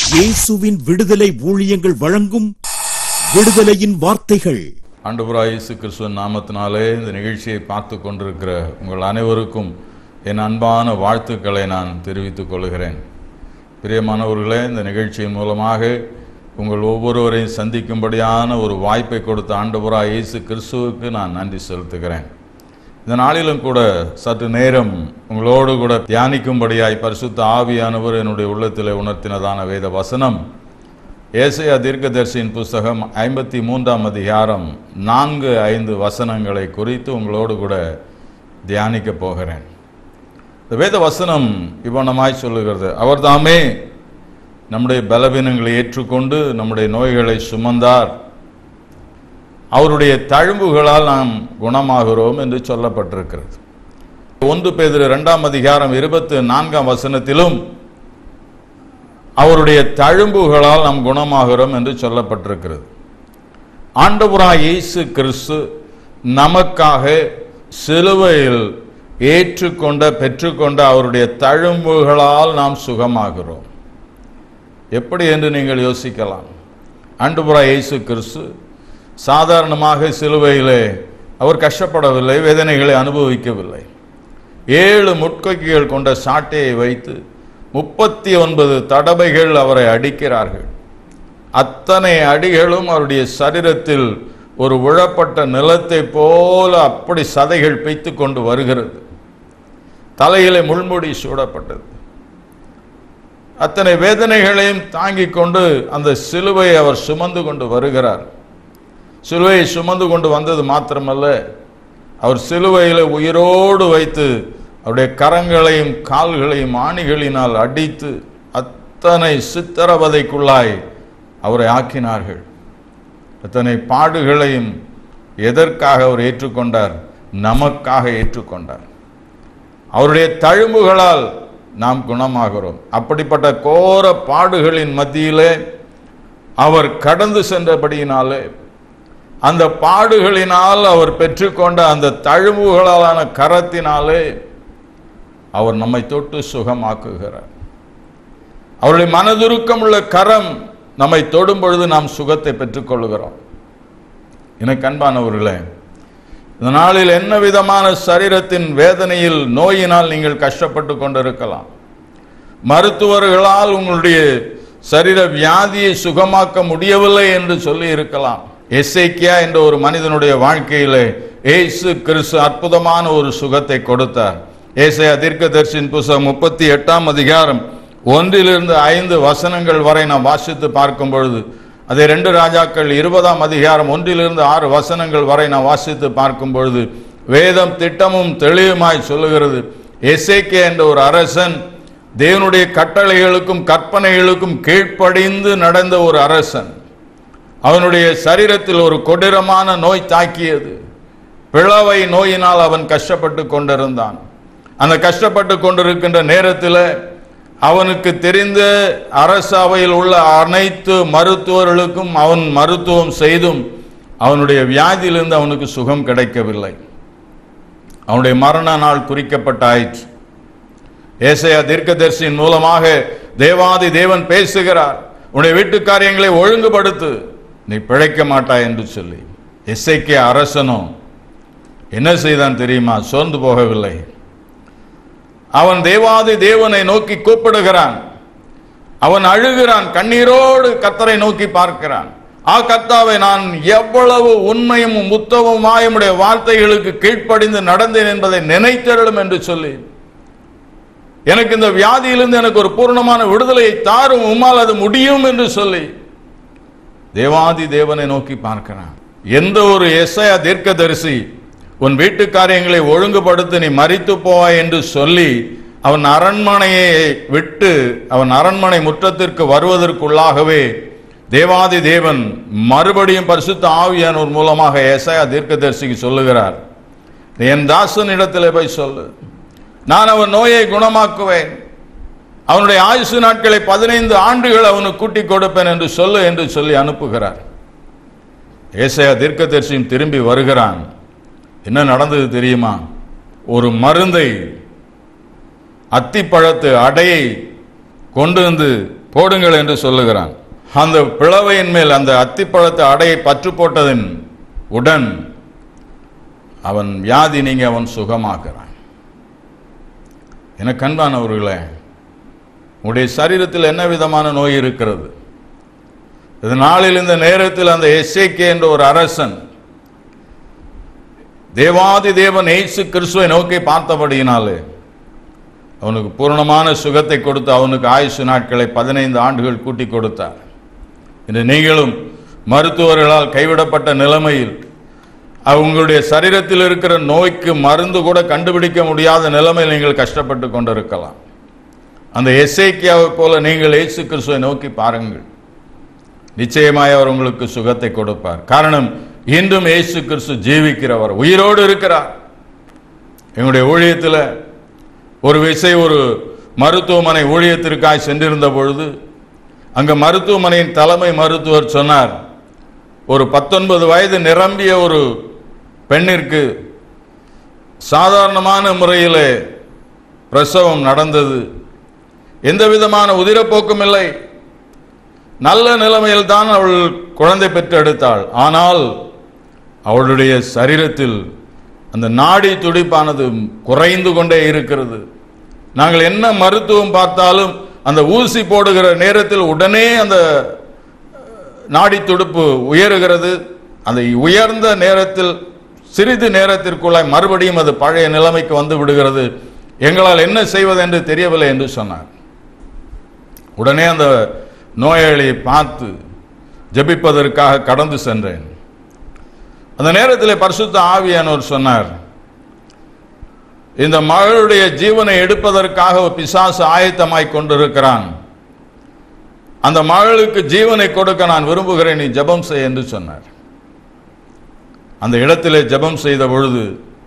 இயேசுவின் விடுதலை ஊழியங்கள் வழங்கும் விடுதலையின் வார்த்தைகள் ஆண்டவராய் இயேசு கிறிஸ்துவின் நாமத்தினாலே இந்த நிகழ்ச்சியை பார்த்து கொண்டிருக்கிற உங்கள் அனைவருக்கும் என் அன்பான வாழ்த்துக்களை நான் தெரிவித்துக் கொள்கிறேன் பிரியமானவர்களே இந்த நிகழ்ச்சியின் மூலமாக உங்கள் ஒவ்வொருவரையும் சந்திக்கும்படியான ஒரு வாய்ப்பை கொடுத்த ஆண்டவராய் இயேசு கிறிஸ்துவுக்கு நான் நன்றி செலுத்துகிறேன் இந்த நாளிலும் கூட சற்று நேரம் உங்களோடு கூட தியானிக்கும்படியாய் பரிசுத்த ஆவியானவர் என்னுடைய உள்ளத்தில் உணர்த்தினதான வேத வசனம் ஏசையா தீர்க்கதரிசியின் புஸ்தகம் ஐம்பத்தி மூன்றாம் அதிகாரம் நான்கு ஐந்து வசனங்களை குறித்து உங்களோடு கூட தியானிக்கப் போகிறேன் இந்த வேத வசனம் இவ்வனமாய் சொல்லுகிறது அவர்தாமே நம்முடைய பலவீனங்களை ஏற்றுக்கொண்டு நம்முடைய நோய்களை சுமந்தார் அவருடைய தழும்புகளால் நாம் குணமாகிறோம் என்று சொல்லப்பட்டிருக்கிறது ஒன்று பேதிரு இரண்டாம் அதிகாரம் இருபத்து நான்காம் வசனத்திலும் அவருடைய தழும்புகளால் நாம் குணமாகிறோம் என்று சொல்லப்பட்டிருக்கிறது ஆண்டவராய் இயேசு கிறிஸ்து நமக்காக சிலுவையில் ஏற்றுக்கொண்ட பெற்றுக்கொண்ட அவருடைய தழும்புகளால் நாம் சுகமாகிறோம் எப்படி என்று நீங்கள் யோசிக்கலாம் ஆண்டவராய் இயேசு கிறிஸ்து சாதாரணமாக சிலுவையிலே அவர் கஷ்டப்படவில்லை வேதனைகளை அனுபவிக்கவில்லை ஏழு முட்கைகள் கொண்ட சாட்டையை வைத்து முப்பத்தி ஒன்பது தடவைகள் அவரை அடிக்கிறார்கள் அத்தனை அடிகளும் அவருடைய சரீரத்தில் ஒரு உழப்பட்ட நிலத்தை போல அப்படி சதைகள் பைத்து கொண்டு வருகிறது தலையிலே முள்முடி சூடப்பட்டது அத்தனை வேதனைகளையும் தாங்கிக் கொண்டு அந்த சிலுவையை அவர் சுமந்து கொண்டு வருகிறார் சிலுவையை சுமந்து கொண்டு வந்தது மாத்திரமல்ல அவர் சிலுவையில் உயிரோடு வைத்து அவருடைய கரங்களையும் கால்களையும் ஆணிகளினால் அடித்து அத்தனை சித்திரவதைக்குள்ளாய் அவரை ஆக்கினார்கள் அத்தனை பாடுகளையும் எதற்காக அவர் ஏற்றுக்கொண்டார் நமக்காக ஏற்றுக்கொண்டார் அவருடைய தழும்புகளால் நாம் குணமாகிறோம் அப்படிப்பட்ட கோர பாடுகளின் மத்தியிலே அவர் கடந்து சென்றபடியினாலே அந்த பாடுகளினால் அவர் பெற்றுக்கொண்ட அந்த தழும்புகளாலான கரத்தினாலே அவர் நம்மை தொட்டு சுகமாக்குகிறார் அவருடைய மனதுருக்கம் உள்ள கரம் நம்மை தொடும் பொழுது நாம் சுகத்தை பெற்றுக்கொள்கிறோம் எனக்கு அன்பானவர்களே இந்த நாளில் என்ன விதமான சரீரத்தின் வேதனையில் நோயினால் நீங்கள் கஷ்டப்பட்டு கொண்டிருக்கலாம் மருத்துவர்களால் உங்களுடைய சரீர வியாதியை சுகமாக்க முடியவில்லை என்று சொல்லி இருக்கலாம் எஸ்ஐக்கியா என்ற ஒரு மனிதனுடைய வாழ்க்கையிலே ஏசு கிறிஸ்து அற்புதமான ஒரு சுகத்தை கொடுத்தார் ஏசையா தீர்க்கதர்சின் புஸ்தகம் முப்பத்தி எட்டாம் அதிகாரம் ஒன்றிலிருந்து ஐந்து வசனங்கள் வரை நாம் வாசித்து பார்க்கும் பொழுது அதே ரெண்டு ராஜாக்கள் இருபதாம் அதிகாரம் ஒன்றிலிருந்து ஆறு வசனங்கள் வரை நாம் வாசித்து பார்க்கும் பொழுது வேதம் திட்டமும் தெளிவுமாய் சொல்லுகிறது எசேக்கே என்ற ஒரு அரசன் தேவனுடைய கட்டளைகளுக்கும் கற்பனைகளுக்கும் கீழ்ப்படிந்து நடந்த ஒரு அரசன் அவனுடைய சரீரத்தில் ஒரு கொடூரமான நோய் தாக்கியது பிளவை நோயினால் அவன் கஷ்டப்பட்டு கொண்டிருந்தான் அந்த கஷ்டப்பட்டு கொண்டிருக்கின்ற நேரத்தில் அவனுக்கு தெரிந்த அரசவையில் உள்ள அனைத்து மருத்துவர்களுக்கும் அவன் மருத்துவம் செய்தும் அவனுடைய வியாதியிலிருந்து அவனுக்கு சுகம் கிடைக்கவில்லை அவனுடைய மரண நாள் குறிக்கப்பட்டாயிற்று ஏசையா தீர்க்கதரிசியின் மூலமாக தேவாதி தேவன் பேசுகிறார் உன்னுடைய வீட்டு காரியங்களை ஒழுங்குபடுத்து நீ பிழைக்க மாட்டாய் என்று சொல்லி எஸ்ஐக்கே அரசனும் என்ன செய்தான் தெரியுமா சோர்ந்து போகவில்லை அவன் தேவாதி தேவனை நோக்கி கூப்பிடுகிறான் அவன் அழுகிறான் கண்ணீரோடு கத்தரை நோக்கி பார்க்கிறான் ஆ கத்தாவை நான் எவ்வளவு உண்மையும் முத்தமுமாய் உடைய வார்த்தைகளுக்கு கீழ்ப்படிந்து நடந்தேன் என்பதை நினைத்தருளும் என்று சொல்லி எனக்கு இந்த வியாதியிலிருந்து எனக்கு ஒரு பூர்ணமான விடுதலையை தாரும் உம்மால் அது முடியும் என்று சொல்லி தேவாதி தேவனை நோக்கி பார்க்கிறான் எந்த ஒரு எஸ்ஐயா தீர்க்கதரிசி உன் வீட்டு காரியங்களை ஒழுங்குபடுத்தி நீ மறித்து போவாய் என்று சொல்லி அவன் அரண்மனையை விட்டு அவன் அரண்மனை முற்றத்திற்கு வருவதற்குள்ளாகவே தேவாதி தேவன் மறுபடியும் பரிசுத்த ஆவியானோர் மூலமாக ஏசாயா தீர்க்கதரிசிக்கு சொல்லுகிறார் என் தாசன் இடத்துல போய் சொல்லு நான் அவன் நோயை குணமாக்குவேன் அவனுடைய ஆயுசு நாட்களை பதினைந்து ஆண்டுகள் அவனுக்கு கூட்டி கொடுப்பேன் என்று சொல்லு என்று சொல்லி அனுப்புகிறார் ஏசாயா தீர்க்கதரிசியும் திரும்பி வருகிறான் என்ன நடந்தது தெரியுமா ஒரு மருந்தை அத்திப்பழத்து அடையை கொண்டு வந்து போடுங்கள் என்று சொல்லுகிறான் அந்த பிளவையின் மேல் அந்த அத்திப்பழத்தை அடையை பற்று போட்டதின் உடன் அவன் வியாதி நீங்க அவன் சுகமாக்குறான் எனக்கு அன்பானவர்களே உடைய சரீரத்தில் என்ன விதமான நோய் இருக்கிறது இது நாளில் இந்த நேரத்தில் அந்த எஸ்ஏகே என்ற ஒரு அரசன் தேவாதி தேவன் இயேசு கிறிஸ்துவை நோக்கி பார்த்தபடியினாலே அவனுக்கு பூரணமான சுகத்தை கொடுத்து அவனுக்கு ஆயுசு நாட்களை பதினைந்து ஆண்டுகள் கூட்டி கொடுத்தார் இன்று நீங்களும் மருத்துவர்களால் கைவிடப்பட்ட நிலைமையில் அவங்களுடைய சரீரத்தில் இருக்கிற நோய்க்கு மருந்து கூட கண்டுபிடிக்க முடியாத நிலைமையில் நீங்கள் கஷ்டப்பட்டு கொண்டிருக்கலாம் அந்த எஸ்ஐக்கியாவை போல நீங்கள் இயேசு கிறிஸ்துவை நோக்கி பாருங்கள் நிச்சயமாய் அவர் உங்களுக்கு சுகத்தை கொடுப்பார் காரணம் இன்றும் இயேசு கிறிஸ்து ஜீவிக்கிறவர் உயிரோடு இருக்கிறார் எங்களுடைய ஊழியத்தில் ஒரு விசை ஒரு மருத்துவமனை ஊழியத்திற்காய் சென்றிருந்த பொழுது அங்க மருத்துவமனையின் தலைமை மருத்துவர் சொன்னார் ஒரு பத்தொன்பது வயது நிரம்பிய ஒரு பெண்ணிற்கு சாதாரணமான முறையில் பிரசவம் நடந்தது எந்த விதமான உதிரப்போக்கும் இல்லை நல்ல நிலைமையில் தான் அவள் குழந்தை பெற்றெடுத்தாள் ஆனால் அவளுடைய சரீரத்தில் அந்த நாடி துடிப்பானது குறைந்து கொண்டே இருக்கிறது நாங்கள் என்ன மருத்துவம் பார்த்தாலும் அந்த ஊசி போடுகிற நேரத்தில் உடனே அந்த நாடி துடுப்பு உயருகிறது அந்த உயர்ந்த நேரத்தில் சிறிது நேரத்திற்குள்ளாய் மறுபடியும் அது பழைய நிலைமைக்கு வந்து விடுகிறது எங்களால் என்ன செய்வது என்று தெரியவில்லை என்று சொன்னார் உடனே அந்த நோயாளியை பார்த்து ஜெபிப்பதற்காக கடந்து சென்றேன் அந்த நேரத்தில் பரிசுத்த ஆவியானவர் சொன்னார் இந்த மகளுடைய ஜீவனை எடுப்பதற்காக ஒரு பிசாசு ஆயத்தமாய் கொண்டிருக்கிறான் அந்த மகளுக்கு ஜீவனை கொடுக்க நான் விரும்புகிறேன் நீ ஜெபம் செய் என்று சொன்னார் அந்த இடத்திலே ஜெபம் செய்த பொழுது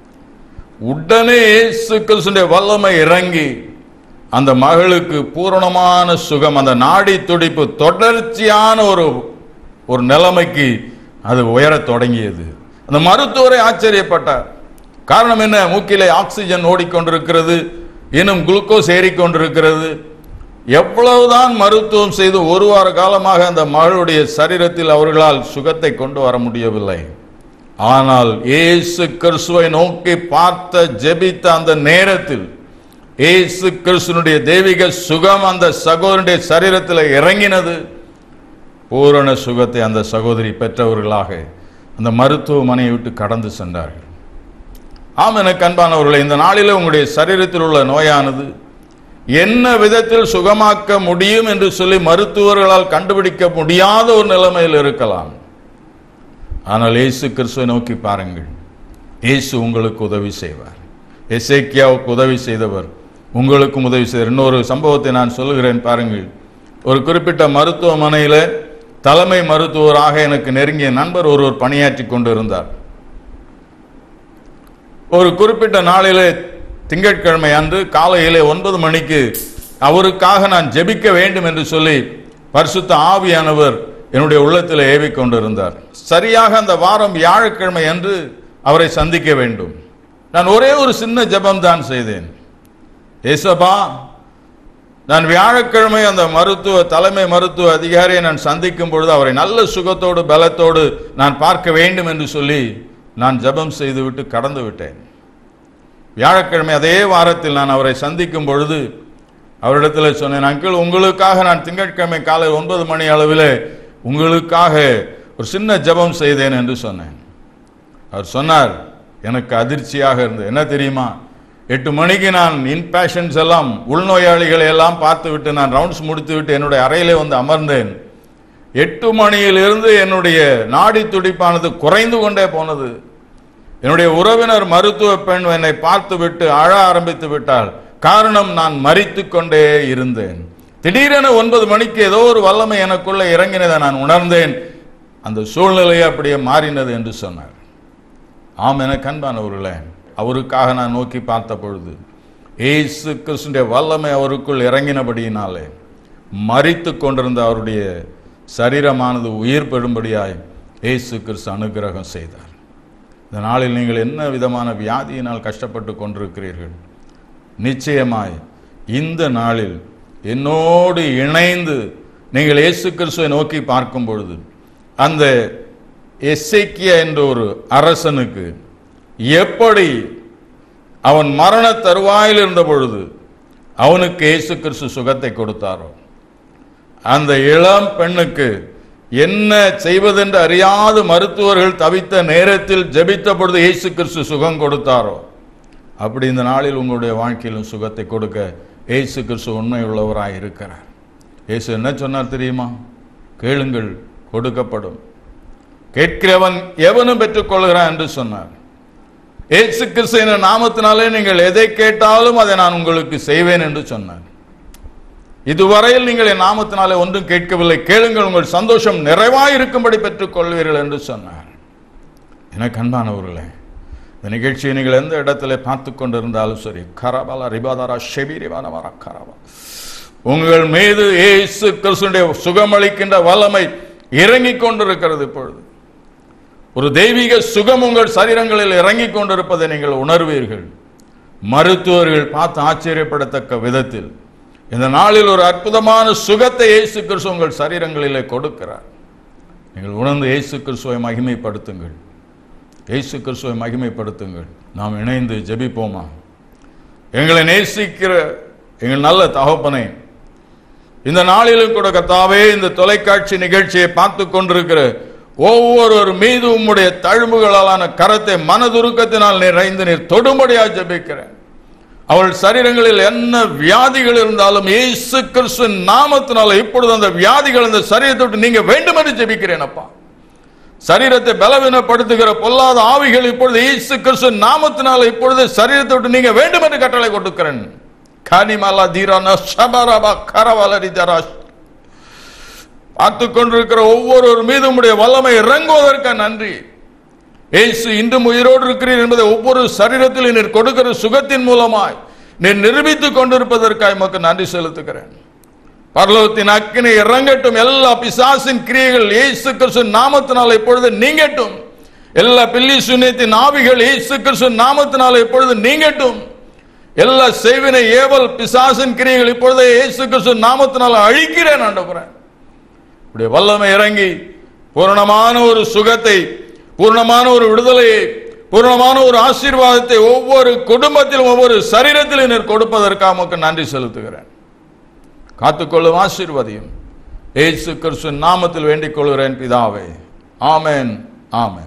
உடனே இயேசு கிறிஸ்துடைய வல்லமை இறங்கி அந்த மகளுக்கு பூரணமான சுகம் அந்த நாடி துடிப்பு தொடர்ச்சியான ஒரு ஒரு நிலைமைக்கு அது உயரத் தொடங்கியது அந்த மருத்துவரை ஆச்சரியப்பட்டார் காரணம் என்ன மூக்கிலே ஆக்சிஜன் ஓடிக்கொண்டிருக்கிறது இன்னும் குளுக்கோஸ் ஏறிக்கொண்டிருக்கிறது எவ்வளவுதான் மருத்துவம் செய்து ஒரு வார காலமாக அந்த மகளுடைய சரீரத்தில் அவர்களால் சுகத்தை கொண்டு வர முடியவில்லை ஆனால் இயேசு கிறிஸ்துவை நோக்கி பார்த்த ஜெபித்த அந்த நேரத்தில் இயேசு கிறிஸ்துனுடைய தெய்வீக சுகம் அந்த சகோதரனுடைய சரீரத்தில் இறங்கினது பூரண சுகத்தை அந்த சகோதரி பெற்றவர்களாக அந்த மருத்துவமனையை விட்டு கடந்து சென்றார்கள் ஆம் எனக்கு அன்பானவர்களே இந்த நாளில் உங்களுடைய சரீரத்தில் உள்ள நோயானது என்ன விதத்தில் சுகமாக்க முடியும் என்று சொல்லி மருத்துவர்களால் கண்டுபிடிக்க முடியாத ஒரு நிலைமையில் இருக்கலாம் ஆனால் இயேசு கிறிஸ்துவை நோக்கி பாருங்கள் இயேசு உங்களுக்கு உதவி செய்வார் எசேக்கியாவுக்கு உதவி செய்தவர் உங்களுக்கும் உதவி செய்தார் இன்னொரு சம்பவத்தை நான் சொல்லுகிறேன் பாருங்கள் ஒரு குறிப்பிட்ட மருத்துவமனையில் தலைமை மருத்துவராக எனக்கு நெருங்கிய நண்பர் ஒருவர் பணியாற்றி கொண்டிருந்தார் ஒரு குறிப்பிட்ட நாளிலே திங்கட்கிழமை அன்று காலையிலே ஒன்பது மணிக்கு அவருக்காக நான் ஜெபிக்க வேண்டும் என்று சொல்லி பரிசுத்த ஆவியானவர் என்னுடைய உள்ளத்தில் ஏவிக் கொண்டிருந்தார் சரியாக அந்த வாரம் வியாழக்கிழமை அன்று அவரை சந்திக்க வேண்டும் நான் ஒரே ஒரு சின்ன ஜெபம் தான் செய்தேன் ஏசப்பா நான் வியாழக்கிழமை அந்த மருத்துவ தலைமை மருத்துவ அதிகாரியை நான் சந்திக்கும் பொழுது அவரை நல்ல சுகத்தோடு பலத்தோடு நான் பார்க்க வேண்டும் என்று சொல்லி நான் ஜெபம் செய்துவிட்டு கடந்து விட்டேன் வியாழக்கிழமை அதே வாரத்தில் நான் அவரை சந்திக்கும் பொழுது அவரிடத்தில் சொன்னேன் அங்கிள் உங்களுக்காக நான் திங்கட்கிழமை காலை ஒன்பது மணி அளவில் உங்களுக்காக ஒரு சின்ன ஜெபம் செய்தேன் என்று சொன்னேன் அவர் சொன்னார் எனக்கு அதிர்ச்சியாக இருந்தது என்ன தெரியுமா எட்டு மணிக்கு நான் இன்பேஷன்ஸ் எல்லாம் உள்நோயாளிகளை எல்லாம் பார்த்து விட்டு நான் ரவுண்ட்ஸ் முடித்து விட்டு என்னுடைய அறையிலே வந்து அமர்ந்தேன் எட்டு மணியிலிருந்து என்னுடைய நாடி துடிப்பானது குறைந்து கொண்டே போனது என்னுடைய உறவினர் மருத்துவ பெண் என்னை பார்த்து விட்டு அழ ஆரம்பித்து விட்டாள் காரணம் நான் மறித்து கொண்டே இருந்தேன் திடீரென ஒன்பது மணிக்கு ஏதோ ஒரு வல்லமை எனக்குள்ள இறங்கினதை நான் உணர்ந்தேன் அந்த சூழ்நிலையே அப்படியே மாறினது என்று சொன்னார் ஆம் என கண்பானவர்களே அவருக்காக நான் நோக்கி பார்த்த பொழுது ஏசு கிறிஸ்துடைய வல்லமை அவருக்குள் இறங்கினபடியினாலே மறித்து கொண்டிருந்த அவருடைய சரீரமானது உயிர் பெறும்படியாய் ஏசு கிறிஸ்து அனுகிரகம் செய்தார் இந்த நாளில் நீங்கள் என்ன விதமான வியாதியினால் கஷ்டப்பட்டு கொண்டிருக்கிறீர்கள் நிச்சயமாய் இந்த நாளில் என்னோடு இணைந்து நீங்கள் இயேசு கிறிஸ்துவை நோக்கி பார்க்கும் பொழுது அந்த எசேக்கியா என்ற ஒரு அரசனுக்கு எப்படி அவன் மரண தருவாயில் இருந்த பொழுது அவனுக்கு இயேசு கிறிஸ்து சுகத்தை கொடுத்தாரோ அந்த இளம் பெண்ணுக்கு என்ன செய்வதென்று அறியாத மருத்துவர்கள் தவித்த நேரத்தில் ஜெபித்த பொழுது இயேசு கிறிஸ்து சுகம் கொடுத்தாரோ அப்படி இந்த நாளில் உங்களுடைய வாழ்க்கையிலும் சுகத்தை கொடுக்க இயேசு கிறிஸ்து உண்மை உள்ளவராய் இருக்கிறார் இயேசு என்ன சொன்னார் தெரியுமா கேளுங்கள் கொடுக்கப்படும் கேட்கிறவன் எவனும் பெற்றுக்கொள்கிறான் என்று சொன்னார் இயேசு கிறிஸ்து என்ற நாமத்தினாலே நீங்கள் எதை கேட்டாலும் அதை நான் உங்களுக்கு செய்வேன் என்று சொன்னார் இதுவரையில் நீங்கள் என் நாமத்தினாலே ஒன்றும் கேட்கவில்லை கேளுங்கள் உங்கள் சந்தோஷம் நிறைவாயிருக்கும்படி பெற்றுக் கொள்வீர்கள் என்று சொன்னார் எனக்கு அன்பானவர்களே இந்த நிகழ்ச்சியை நீங்கள் எந்த இடத்துல பார்த்து கொண்டிருந்தாலும் சரி கரபல ரிபாதாரா ஷெபிரிவானவரா கரபா உங்கள் மீது இயேசு கிறிஸ்துடைய சுகமளிக்கின்ற வல்லமை இறங்கிக் கொண்டிருக்கிறது இப்பொழுது ஒரு தெய்வீக சுகம் உங்கள் சரீரங்களில் இறங்கிக் கொண்டிருப்பதை நீங்கள் உணர்வீர்கள் மருத்துவர்கள் பார்த்து ஆச்சரியப்படத்தக்க விதத்தில் இந்த நாளில் ஒரு அற்புதமான சுகத்தை இயேசு கிறிஸ்து உங்கள் சரீரங்களிலே கொடுக்கிறார் நீங்கள் உணர்ந்து இயேசு கிறிஸ்துவை மகிமைப்படுத்துங்கள் இயேசு கிறிஸ்துவை மகிமைப்படுத்துங்கள் நாம் இணைந்து ஜெபிப்போமா எங்களை நேசிக்கிற எங்கள் நல்ல தகப்பனை இந்த நாளிலும் கூட கத்தாவே இந்த தொலைக்காட்சி நிகழ்ச்சியை பார்த்து கொண்டிருக்கிற ஒவ்வொருவர் மீது உம்முடைய தழும்புகளாலான கரத்தை மனதுருக்கத்தினால் நிறைந்து நீர் தொடும்படியா ஜெபிக்கிறேன் அவள் சரீரங்களில் என்ன வியாதிகள் இருந்தாலும் இயேசு கிறிஸ்து நாமத்தினால இப்பொழுது அந்த வியாதிகள் அந்த சரீரத்தை விட்டு நீங்க வேண்டும் என்று ஜெபிக்கிறேன் அப்பா சரீரத்தை பலவீனப்படுத்துகிற பொல்லாத ஆவிகள் இப்பொழுது இயேசு கிறிஸ்து நாமத்தினால இப்பொழுது சரீரத்தை விட்டு நீங்க வேண்டும் என்று கட்டளை கொடுக்கிறேன் கானிமாலா தீரான சபரபா கரவலரி தராஷ் பார்த்து கொண்டிருக்கிற ஒவ்வொருவர் மீது உம்முடைய வல்லமை இறங்குவதற்கு நன்றி இயேசு இன்றும் உயிரோடு இருக்கிறீர் என்பதை ஒவ்வொரு சரீரத்தில் நீர் கொடுக்கிற சுகத்தின் மூலமாய் நீர் நிரூபித்துக் கொண்டிருப்பதற்காக உமக்கு நன்றி செலுத்துகிறேன் பரலோகத்தின் அக்கினி இறங்கட்டும் எல்லா பிசாசின் கிரியைகள் இயேசு கிறிஸ்து நாமத்தினால் இப்பொழுது நீங்கட்டும் எல்லா பில்லி சுனியத்தின் ஆவிகள் இயேசு கிறிஸ்து நாமத்தினால் இப்பொழுது நீங்கட்டும் எல்லா செய்வினை ஏவல் பிசாசின் கிரியைகள் இப்பொழுது இயேசு கிறிஸ்து நாமத்தினால் அழிக்கிறேன் ஆண்டவரேன் இப்படி வல்லமை இறங்கி பூரணமான ஒரு சுகத்தை பூரணமான ஒரு விடுதலையை பூரணமான ஒரு ஆசீர்வாதத்தை ஒவ்வொரு குடும்பத்திலும் ஒவ்வொரு சரீரத்திலும் நீர் கொடுப்பதற்காக உமக்கு நன்றி செலுத்துகிறேன் காத்துக்கொள்ளும் ஆசீர்வதியும் ஏசு கிறிஸ்து நாமத்தில் வேண்டிக் கொள்கிறேன் பிதாவே ஆமென் ஆமென்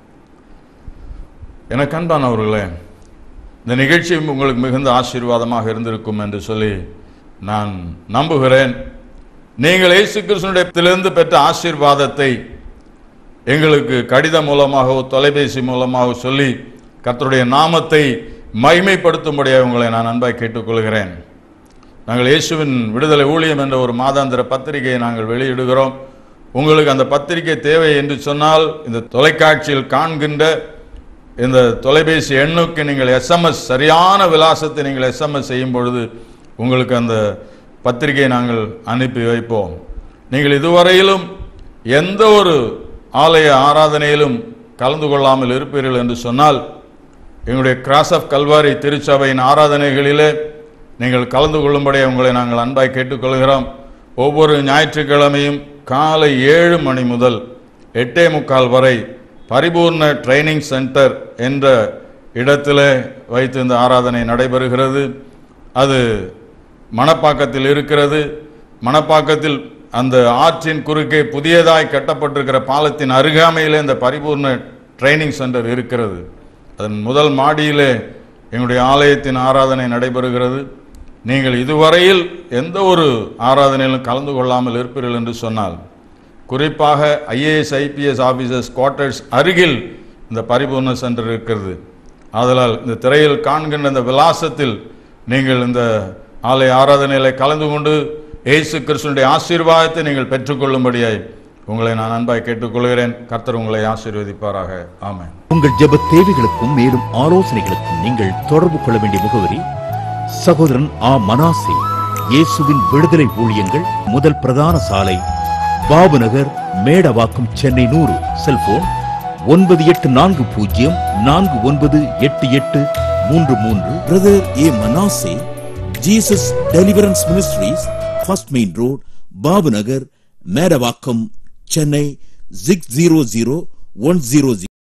எனக்கு அன்பானவர்களே இந்த நிகழ்ச்சி உங்களுக்கு மிகுந்த ஆசீர்வாதமாக இருந்திருக்கும் என்று சொல்லி நான் நம்புகிறேன் நீங்கள் இயேசு கிறிஸ்துவனிடத்திலிருந்து பெற்ற ஆசீர்வாதத்தை எங்களுக்கு கடிதம் மூலமாகவோ தொலைபேசி மூலமாக சொல்லி கர்த்தருடைய நாமத்தை மகிமைப்படுத்தும்படியாக உங்களை நான் அன்பாய் கேட்டுக்கொள்கிறேன் நாங்கள் இயேசுவின் விடுதலை ஊழியம் என்ற ஒரு மாதாந்திர பத்திரிகையை நாங்கள் வெளியிடுகிறோம் உங்களுக்கு அந்த பத்திரிகை தேவை என்று சொன்னால் இந்த தொலைக்காட்சியில் காண்கின்ற இந்த தொலைபேசி எண்ணுக்கு நீங்கள் எஸ்எம்எஸ் சரியான விலாசத்தை நீங்கள் எஸ்எம்எஸ் செய்யும் பொழுது உங்களுக்கு அந்த பத்திரிகையை நாங்கள் அனுப்பி வைப்போம் நீங்கள் இதுவரையிலும் எந்த ஒரு ஆலய ஆராதனையிலும் கலந்து கொள்ளாமல் இருப்பீர்கள் என்று சொன்னால் எங்களுடைய கிராஸ் ஆஃப் கல்வாரி திருச்சபையின் ஆராதனைகளிலே நீங்கள் கலந்து கொள்ளும்படி உங்களை நாங்கள் அன்பாய் கேட்டுக்கொள்கிறோம் ஒவ்வொரு ஞாயிற்றுக்கிழமையும் காலை ஏழு மணி முதல் எட்டே முக்கால் வரை பரிபூர்ண ட்ரைனிங் சென்டர் என்ற இடத்திலே வைத்து இந்த ஆராதனை நடைபெறுகிறது அது மணப்பாக்கத்தில் இருக்கிறது மணப்பாக்கத்தில் அந்த ஆற்றின் குறுக்கே புதியதாய் கட்டப்பட்டிருக்கிற பாலத்தின் அருகாமையிலே இந்த பரிபூர்ண ட்ரைனிங் சென்டர் இருக்கிறது அதன் முதல் மாடியிலே எங்களுடைய ஆலயத்தின் ஆராதனை நடைபெறுகிறது நீங்கள் இதுவரையில் எந்த ஒரு ஆராதனையிலும் கலந்து கொள்ளாமல் இருப்பீர்கள் என்று சொன்னால் குறிப்பாக ஐஏஎஸ் ஐபிஎஸ் ஆபீசர்ஸ் குவார்ட்டர்ஸ் அருகில் இந்த பரிபூர்ண சென்டர் இருக்கிறது ஆதலால் இந்த திரையில் காண்கின்ற இந்த விலாசத்தில் நீங்கள் இந்த ஆலய ஆராதனையில் கலந்து கொண்டு இயேசு கிறிஸ்துனுடைய ஆசீர்வாதத்தை நீங்கள் பெற்றுக்கொள்ளும்படியாய் உங்களை நான் அன்பாய் கேட்டுக்கொள்கிறேன் கர்த்தர் உங்களை ஆசீர்வதிப்பாராக ஆமென் உங்கள் ஜெப தேவைகளுக்கும் மேலும் ஆலோசனைகளுக்கும் நீங்கள் தொடர்பு கொள்ள வேண்டிய முகவரி சகோதரன் ஆ மனாசே இயேசுவின் விடுதலை ஊழியங்கள் முதல் பிரதான சாலை பாபுநகர் மேடவாக்கம் சென்னை நூறு செல்போன் ஒன்பது எட்டு நான்கு பூஜ்ஜியம் நான்கு ஒன்பது எட்டு எட்டு மூன்று மூன்று brother A Manasseh Jesus deliverance ministries first main road Babu Nagar Medavakkam Chennai six zero zero one zero